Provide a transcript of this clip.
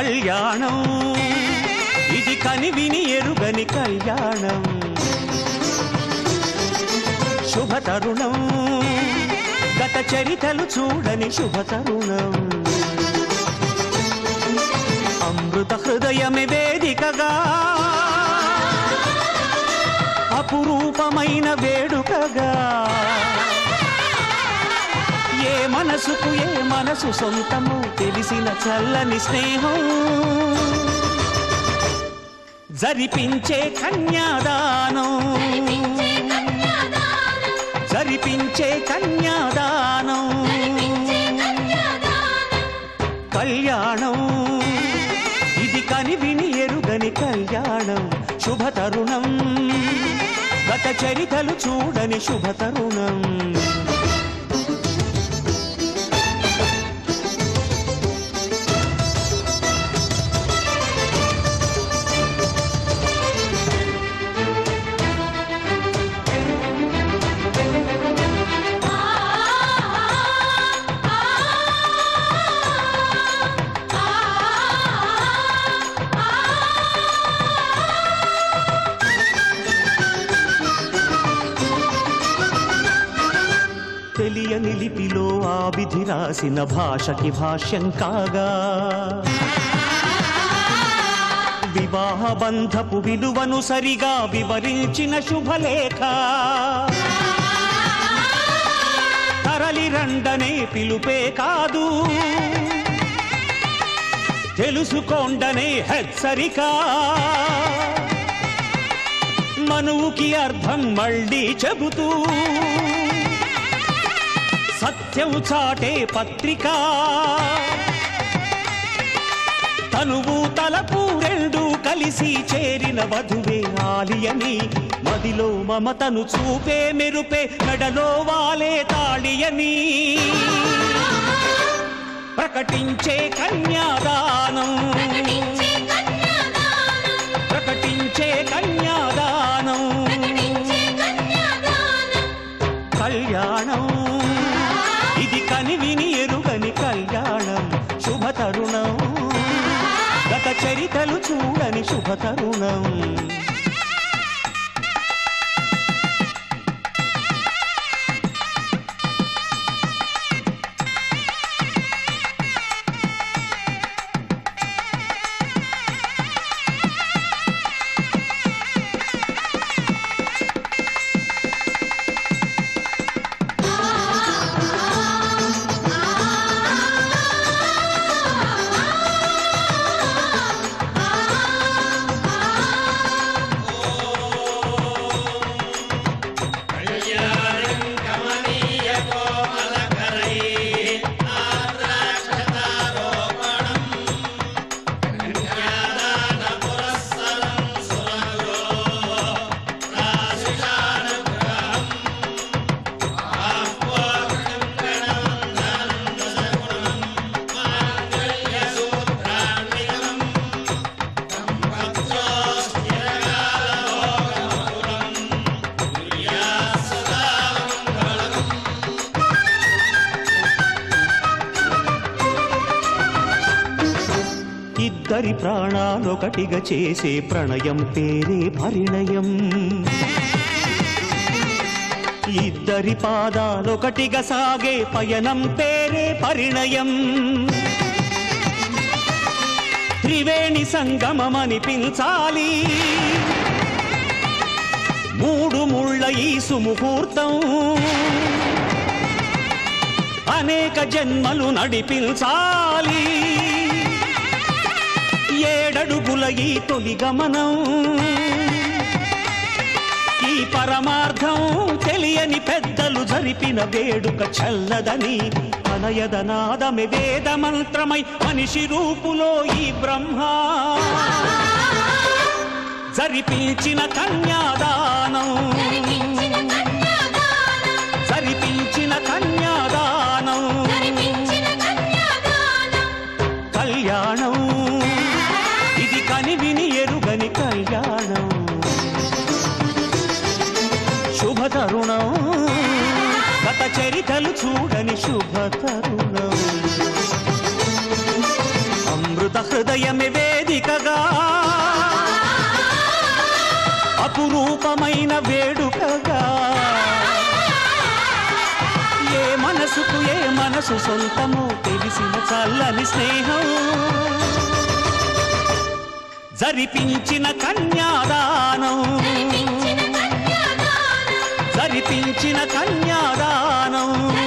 కళ్యాణం ఇది కని విని ఎరుగని కళ్యాణం శుభ తరుణం గత చరితలు చూడని శుభ తరుణం అమృత హృదయమే వేదికగా అపురూపమైన వేడుకగా ఏ మనసుకు ఏ మనసు సొంతము తెలిసిన చల్లని స్నేహం జరిపించే కన్యాదానం జరిపించే కన్యాదానం కళ్యాణం ఇది కని విని ఎరుగని కళ్యాణం శుభ తరుణం గత చరితలు చూడని శుభ తరుణం తెలియని లిపిలో ఆ విధి రాసిన భాషకి భాష్యం కాగా వివాహ బంధపు విలువను సరిగా వివరించిన శుభలేఖ తరలి రండనే పిలుపే కాదు తెలుసుకోండనే హెచ్చరిక మనువుకి అర్థం మళ్ళీ చెబుతూ సత్యం చాటే పత్రిక తనువు తలపు రెండు కలిసి చేరిన వధువే ఆలియని మదిలో మమతను చూపే మెరుపే నడలో వాలే తాళియని ప్రకటించే కన్యాదానం ప్రకటించే కన్యాదానం కళ్యాణం ఇది కని విని ఎరుగని కళ్యాణం శుభ తరుణం గత చరితలు చూడని శుభ తరుణం ఇద్దరి ప్రాణాలొకటిగా చేసే ప్రణయం పేరే పరిణయం ఇద్దరి పాదాలొకటిగా సాగే పయనం పేరే పరిణయం త్రివేణి సంగమమనిపించాలి మూడు ముళ్ళ ఈ సుముహూర్తం అనేక జన్మలు నడిపించాలి ఏడడుగుల ఈ తొలి గమనం ఈ పరమార్థం తెలియని పెద్దలు జరిపిన వేడుక చల్లదని అనయదనాదమి వేద మంత్రమై మనిషి రూపులో ఈ బ్రహ్మ జరిపించిన కన్యాదానం జరిపించిన కన్యాదానం కళ్యాణం ఇది కని విని ఎరుగని కళ్యాణం శుభ తరుణం గత చరితలు చూడని శుభ తరుణం అమృత హృదయమే వేదికగా అపురూపమైన వేడుకగా ఏ మనసుకు ఏ మనసు సొంతమో తెలిసిన చల్లని స్నేహం జరిపించిన కన్యాదానం జరిపించిన కన్యాదానం